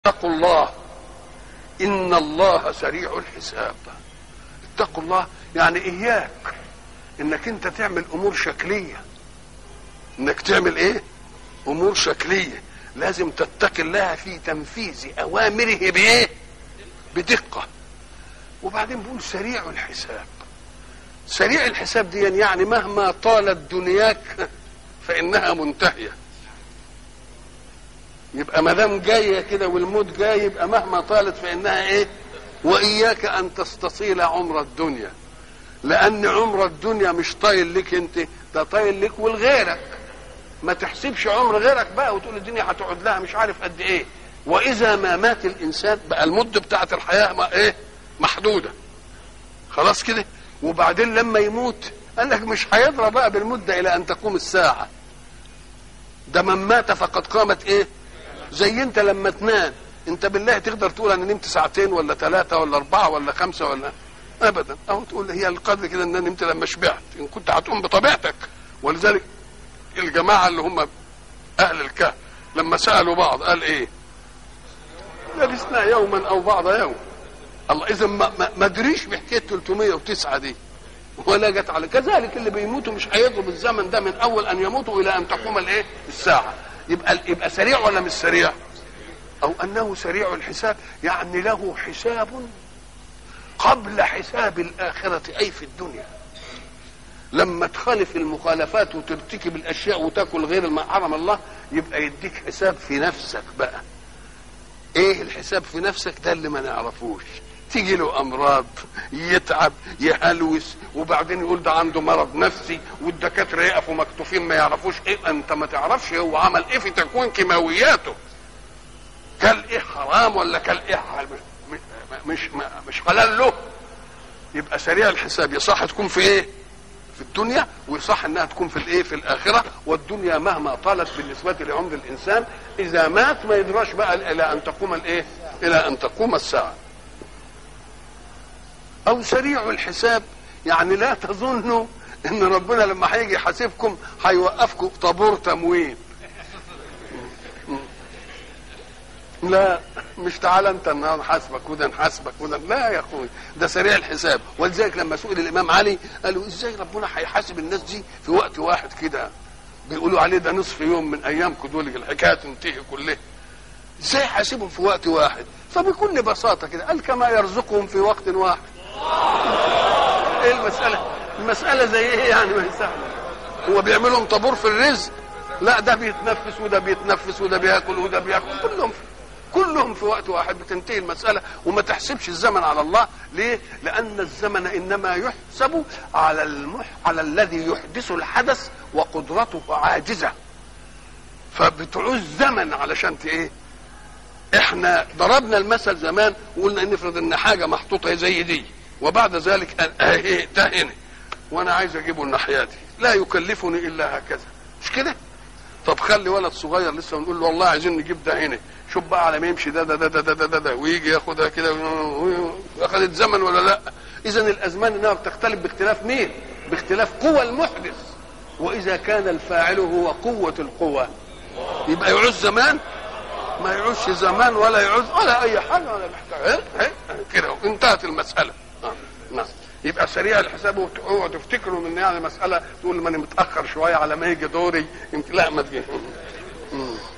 اتقوا الله ان الله سريع الحساب اتقوا الله يعني اياك انك انت تعمل امور شكليه انك تعمل ايه امور شكليه لازم تتقي الله في تنفيذ اوامره بايه بدقه وبعدين بيقول سريع الحساب سريع الحساب دي يعني مهما طالت دنياك فانها منتهيه يبقى ما دام جايه كده والموت جاي يبقى مهما طالت فانها ايه واياك ان تستصيل عمر الدنيا لان عمر الدنيا مش طايل لك انت ده طايل لك ولغيرك ما تحسبش عمر غيرك بقى وتقول الدنيا هتقعد لها مش عارف قد ايه واذا ما مات الانسان بقى المده بتاعه الحياه ما ايه محدوده خلاص كده وبعدين لما يموت قال لك مش هيضرب بقى بالمده الى ان تقوم الساعه ده من مات فقد قامت ايه زي انت لما تنام انت بالله تقدر تقول انا نمت ساعتين ولا ثلاثه ولا اربعه ولا خمسه ولا ابدا او تقول هي القدر كده ان انا نمت لما شبعت ان كنت هتقوم بطبيعتك ولذلك الجماعه اللي هم اهل الكهف لما سالوا بعض قال ايه لبسنا يوما او بعض يوم الله اذا ما, ما, ما ادريش بحكايه 309 دي ولا جت على كذلك اللي بيموتوا مش هيضرب الزمن ده من اول ان يموتوا الى ان تقوم الايه الساعه يبقى يبقى سريع ولا مش سريع او انه سريع الحساب يعني له حساب قبل حساب الاخره اي في الدنيا لما تخالف المخالفات وترتكب الاشياء وتاكل غير ما حرم الله يبقى يديك حساب في نفسك بقى ايه الحساب في نفسك ده اللي ما نعرفوش تيجي له امراض يتعب يهلوس وبعدين يقول ده عنده مرض نفسي والدكاتره يقفوا مكتوفين ما يعرفوش ايه انت ما تعرفش هو عمل ايه في تكوين كيماوياته كل ايه حرام ولا كل ايه مش مش, مش حلال له يبقى سريع الحساب يصح تكون في ايه في الدنيا ويصح انها تكون في الايه في الاخره والدنيا مهما طالت بالنسبه لعمر الانسان اذا مات ما يدراش بقى الى ان تقوم الايه الى ان تقوم الساعه او سريع الحساب يعني لا تظنوا ان ربنا لما هيجي يحاسبكم هيوقفكم طابور تموين لا مش تعالى انت النهارده نحاسبك وده نحاسبك وده لا يا اخوي ده سريع الحساب ولذلك لما سئل الامام علي قالوا ازاي ربنا هيحاسب الناس دي في وقت واحد كده بيقولوا عليه ده نصف يوم من ايامكم دول الحكايه تنتهي كلها ازاي حاسبهم في وقت واحد فبكل بساطه كده قال كما يرزقهم في وقت واحد ايه المساله المساله زي ايه يعني ما سهله هو بيعملهم طابور في الرزق لا ده بيتنفس وده بيتنفس وده بياكل وده بياكل كلهم في كلهم في وقت واحد بتنتهي المسألة وما تحسبش الزمن على الله ليه؟ لأن الزمن إنما يحسب على المح... على الذي يحدث الحدث وقدرته عاجزة فبتعوز زمن علشان ايه؟ احنا ضربنا المثل زمان وقلنا نفرض ان حاجه محطوطه زي دي وبعد ذلك ايه ده هنا وانا عايز اجيبه الناحيه دي لا يكلفني الا هكذا مش كده؟ طب خلي ولد صغير لسه ونقول له والله عايزين نجيب ده هنا شوف بقى على ما يمشي ده ده ده ده ده, ده, ده, ده ويجي ياخدها كده اخذت زمن ولا لا اذا الازمان انها بتختلف باختلاف مين باختلاف قوى المحدث واذا كان الفاعل هو قوه القوى يبقى يعوز زمان ما يعوزش زمان ولا يعوز ولا اي حاجه ولا محتاج كده انتهت المساله نعم يبقى سريع الحساب اوعوا تفتكروا ان يعني مساله تقول ما انا متاخر شويه على ما يجي دوري يمكن لا ما تجي